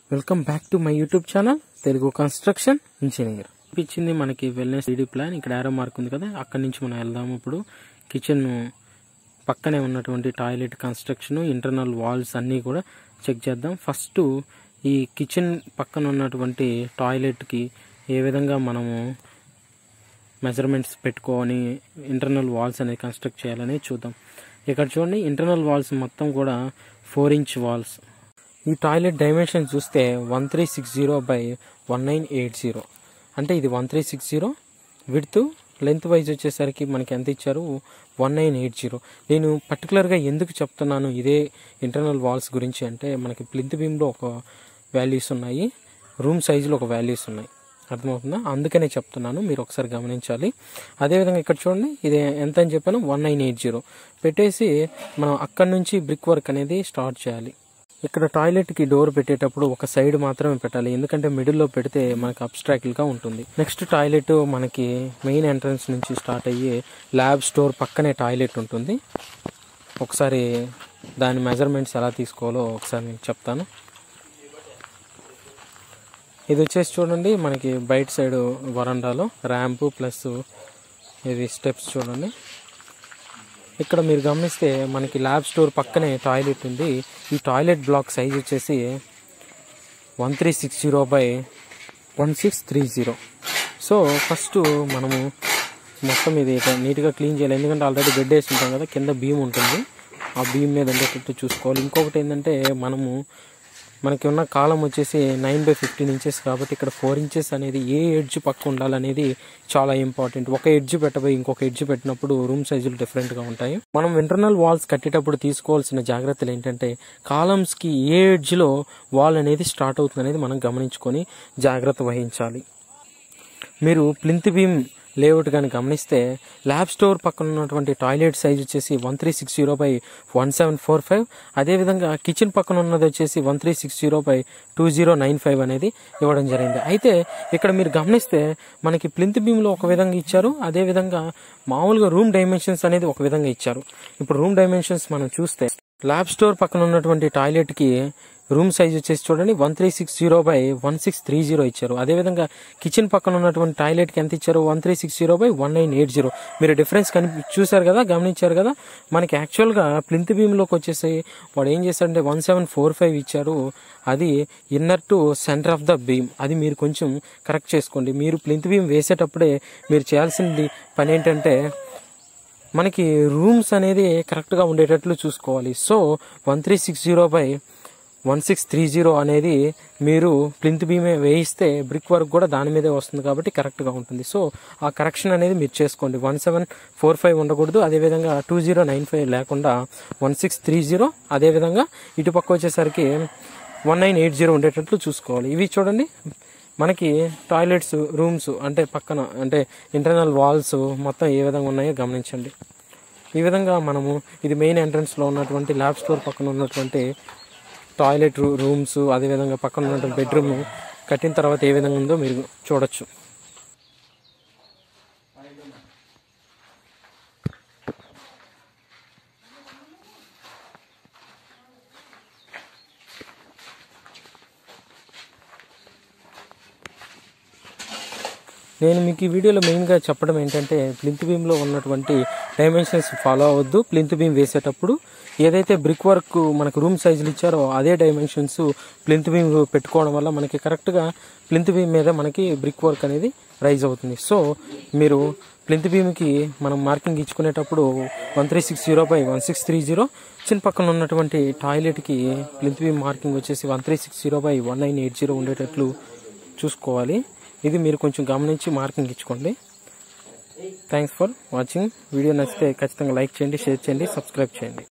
welcome back to my YouTube channel Telugu construction engineer ఇచ్చింది మనకి wellness D plan ఇక్కడ ఆరో మార్క్ ఉంది కదా అక్కడి నుంచి మనం వెళ్దాము ఇప్పుడు కిచెన్ పక్కనే ఉన్నటువంటి టాయిలెట్ కన్స్ట్రక్షన్ ఇంటర్నల్ వాల్స్ అన్నీ కూడా చెక్ చేద్దాం ఫస్ట్ ఈ కిచెన్ పక్కన ఉన్నటువంటి టాయిలెట్కి ఏ విధంగా మనము మెజర్మెంట్స్ పెట్టుకొని ఇంటర్నల్ వాల్స్ అనేది కన్స్ట్రక్ట్ చేయాలని చూద్దాం ఇక్కడ చూడండి ఇంటర్నల్ వాల్స్ మొత్తం కూడా ఫోర్ ఇంచ్ వాల్స్ ఈ టాయిలెట్ డైమెన్షన్ చూస్తే one three six zero by one nine eight zero అంటే ఇది one three six zero width length wise వచ్చేసరికి మనకి ఎంత ఇచ్చారు వన్ నైన్ ఎయిట్ జీరో నేను పర్టికులర్గా ఎందుకు చెప్తున్నాను ఇదే ఇంటర్నల్ వాల్స్ గురించి అంటే మనకి ప్లింత్ బీమ్లో ఒక వాల్యూస్ ఉన్నాయి రూమ్ సైజులో ఒక వాల్యూస్ ఉన్నాయి అర్థమవుతుందా అందుకనే చెప్తున్నాను మీరు ఒకసారి గమనించాలి అదేవిధంగా ఇక్కడ చూడండి ఇది ఎంత అని చెప్పాను వన్ నైన్ ఎయిట్ జీరో పెట్టేసి మనం అక్కడి నుంచి బ్రిక్ వర్క్ అనేది స్టార్ట్ చేయాలి ఇక్కడ టాయిలెట్కి డోర్ పెట్టేటప్పుడు ఒక సైడ్ మాత్రమే పెట్టాలి ఎందుకంటే మిడిల్లో పెడితే మనకి అబ్స్ట్రాక్ట్గా ఉంటుంది నెక్స్ట్ టాయిలెట్ మనకి మెయిన్ ఎంట్రన్స్ నుంచి స్టార్ట్ అయ్యి ల్యాబ్ స్టోర్ పక్కనే టాయిలెట్ ఉంటుంది ఒకసారి దాని మెజర్మెంట్స్ ఎలా తీసుకోవాలో ఒకసారి నేను చెప్తాను ఇది వచ్చేసి చూడండి మనకి బయట సైడ్ వరండాలో ర్యాంపు ప్లస్ ఇది స్టెప్స్ చూడండి ఇక్కడ మీరు గమనిస్తే మనకి ల్యాబ్ స్టోర్ పక్కనే టాయిలెట్ ఉంది ఈ టాయిలెట్ బ్లాక్ సైజ్ వచ్చేసి one three six zero by one six three zero so first మనము మొత్తం ఇది నీట్గా క్లీన్ చేయాలి ఎందుకంటే ఆల్రెడీ బెడ్ వేసి ఉంటాం కదా కింద బీమ్ ఉంటుంది ఆ బీమ్ మీద ఉండేటట్టు చూసుకోవాలి ఇంకొకటి ఏంటంటే మనము మనకి ఉన్న కాలం వచ్చేసి నైన్ బై ఫిఫ్టీన్ ఇంచెస్ కాబట్టి ఇక్కడ ఫోర్ ఇంచెస్ అనేది ఏ ఎడ్జ్ పక్క ఉండాలనేది చాలా ఇంపార్టెంట్ ఒక ఎడ్జ్ పెట్టబోయి ఇంకొక ఎడ్జ్ పెట్టినప్పుడు రూమ్ సైజులు డిఫరెంట్గా ఉంటాయి మనం ఇంటర్నల్ వాల్స్ కట్టేటప్పుడు తీసుకోవాల్సిన జాగ్రత్తలు ఏంటంటే కాలమ్స్కి ఏ ఎడ్జ్లో వాల్ అనేది స్టార్ట్ అవుతుంది అనేది మనం గమనించుకొని జాగ్రత్త వహించాలి మీరు ప్లింత్ బీమ్ లేఅవుట్ కానీ గమనిస్తే ల్యాబ్ స్టోర్ పక్కన ఉన్నటువంటి టాయిలెట్ సైజ్ వచ్చేసి one three six zero by one seven four five అదేవిధంగా కిచెన్ పక్కన ఉన్నది వచ్చేసి one three six zero by two zero nine five అనేది ఇవ్వడం జరిగింది అయితే ఇక్కడ మీరు గమనిస్తే మనకి ప్లింత్ బీమ్లో ఒక విధంగా ఇచ్చారు అదేవిధంగా మామూలుగా రూమ్ డైమెన్షన్స్ అనేది ఒక విధంగా ఇచ్చారు ఇప్పుడు రూమ్ డైమెన్షన్స్ మనం చూస్తే ల్యాబ్ స్టోర్ పక్కన ఉన్నటువంటి టాయిలెట్కి రూమ్ సైజ్ వచ్చేసి చూడండి one three six zero by one six three zero ఇచ్చారు అదేవిధంగా కిచెన్ పక్కన ఉన్నటువంటి టాయిలెట్కి ఎంత ఇచ్చారు one three six zero by one nine eight zero మీరు డిఫరెన్స్ కని చూసారు కదా గమనించారు కదా మనకి యాక్చువల్గా ప్లింత్ బీమ్లోకి వచ్చేసి వాడు ఏం చేశాడంటే వన్ సెవెన్ ఫోర్ ఫైవ్ ఇచ్చారు అది inner to centre of the beam అది మీరు కొంచెం కరెక్ట్ చేసుకోండి మీరు ప్లింత్ బీమ్ వేసేటప్పుడే మీరు చేయాల్సింది పని ఏంటంటే మనకి రూమ్స్ అనేది కరెక్ట్గా ఉండేటట్లు చూసుకోవాలి so one three six zero by one six three zero అనేది మీరు ప్లింత్ బీమే వేయిస్తే బ్రిక్ వర్క్ కూడా దాని మీదే వస్తుంది కాబట్టి కరెక్ట్గా ఉంటుంది సో ఆ కరెక్షన్ అనేది మీరు చేసుకోండి వన్ సెవెన్ ఫోర్ ఫైవ్ ఉండకూడదు అదేవిధంగా టూ జీరో నైన్ ఫైవ్ లేకుండా వన్ సిక్స్ త్రీ జీరో అదేవిధంగా ఇటుపక్క వచ్చేసరికి వన్ నైన్ ఎయిట్ జీరో ఉండేటట్లు చూసుకోవాలి ఇవి చూడండి మనకి టాయిలెట్స్ రూమ్స్ అంటే పక్కన అంటే ఇంటర్నల్ వాల్స్ మొత్తం ఏ విధంగా ఉన్నాయో గమనించండి ఈ విధంగా మనము ఇది మెయిన్ ఎంట్రన్స్లో ఉన్నటువంటి ల్యాబ్ స్టోర్ పక్కన ఉన్నటువంటి టాయిలెట్ రూమ్స్ అదేవిధంగా పక్కన ఉన్నటువంటి బెడ్రూమ్ కట్టిన తర్వాత ఏ విధంగా ఉందో మీరు చూడొచ్చు నేను మీకు ఈ వీడియోలో మెయిన్గా చెప్పడం ఏంటంటే ప్లింత్ బీమ్లో ఉన్నటువంటి డైమెన్షన్స్ ఫాలో అవ్వద్దు ప్లింత్ బీమ్ వేసేటప్పుడు ఏదైతే బ్రిక్ వర్క్ మనకు రూమ్ సైజులు ఇచ్చారో అదే డైమెన్షన్స్ ప్లింత్ బీమ్ పెట్టుకోవడం వల్ల మనకి కరెక్ట్గా ప్లింత్ బీమ్ మీద మనకి బ్రిక్ వర్క్ అనేది రైజ్ అవుతుంది సో మీరు ప్లింత్ బీమ్కి మనం మార్కింగ్ ఇచ్చుకునేటప్పుడు one three six zero by one six three zero చిన్న పక్కన ఉన్నటువంటి టాయిలెట్కి ప్లింత్ బీమ్ మార్కింగ్ వచ్చేసి one three six zero by one nine eight zero ఉండేటట్లు చూసుకోవాలి ఇది మీరు కొంచెం గమనించి మార్కింగ్ ఇచ్చుకోండి థ్యాంక్స్ ఫర్ వాచింగ్ వీడియో నచ్చితే ఖచ్చితంగా లైక్ చేయండి షేర్ చేయండి సబ్స్క్రైబ్ చేయండి